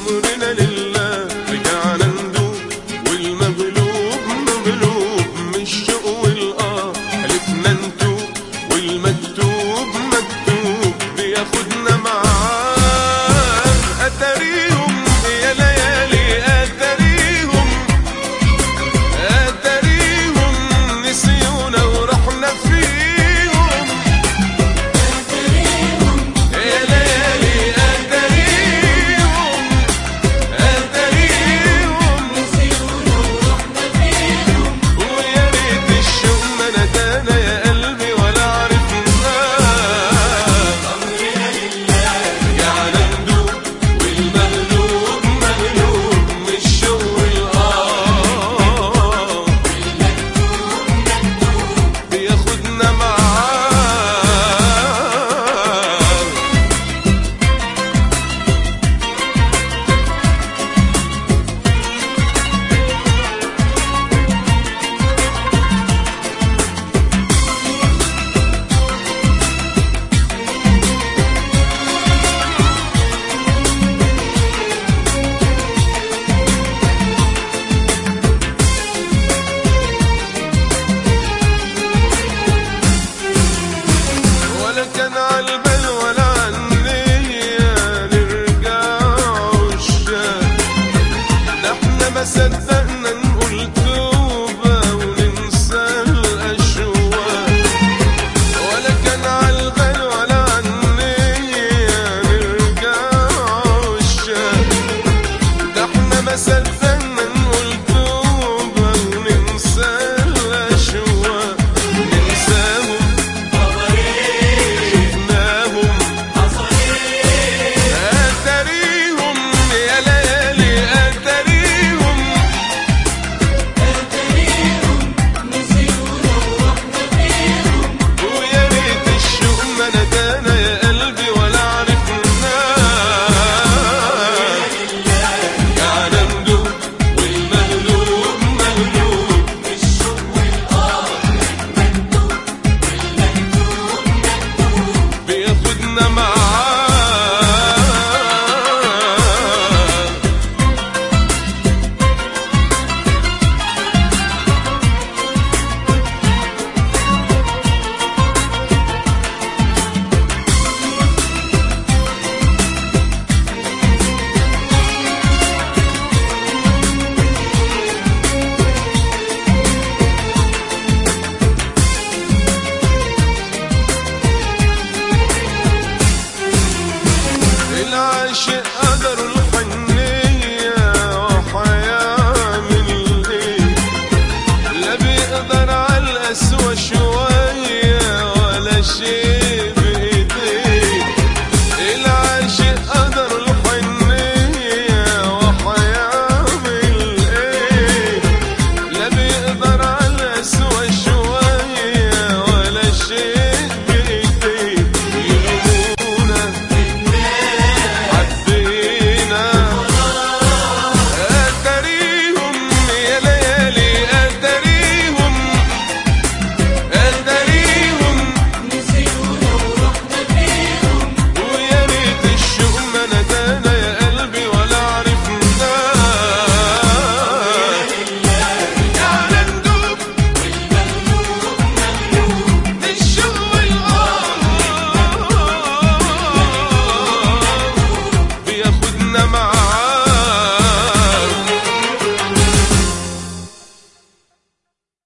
أمرنا لله رجعنا ندوب والمغلوب مغلوب من الشوق والآه حلفنا نتوب والمكتوب مكتوب بياخدنا معاه أتاريهم يا ليالي أتاريهم أتاريهم نسيونا ورحنا فيهم يا ليالي أتاريهم أتاريهم ويا ريت الشوق ما ندانا يا قلبي ولا عرفناه رجعنا ندوب والمغلوب مغلوب من الشوق والآه بياخدنا معاه ولا كان عالبال ولا عنيا نرجع عشاق ده احنا ما صدقنا نقول توبة وننسى الأشواق ولا كان عالبال ولا عنيا نرجع عشاق ده احنا ما صدقنا نقول توبة وننسى الأشواق ننساهم شفناهم أتاريهم يا ليالي أتاريهم ويا ريت الشوق ما ندانا يا قلبي ولا عرفناه رجعنا ندوب والمغلوب مغلوب بياخدنا معاه العاشق قدر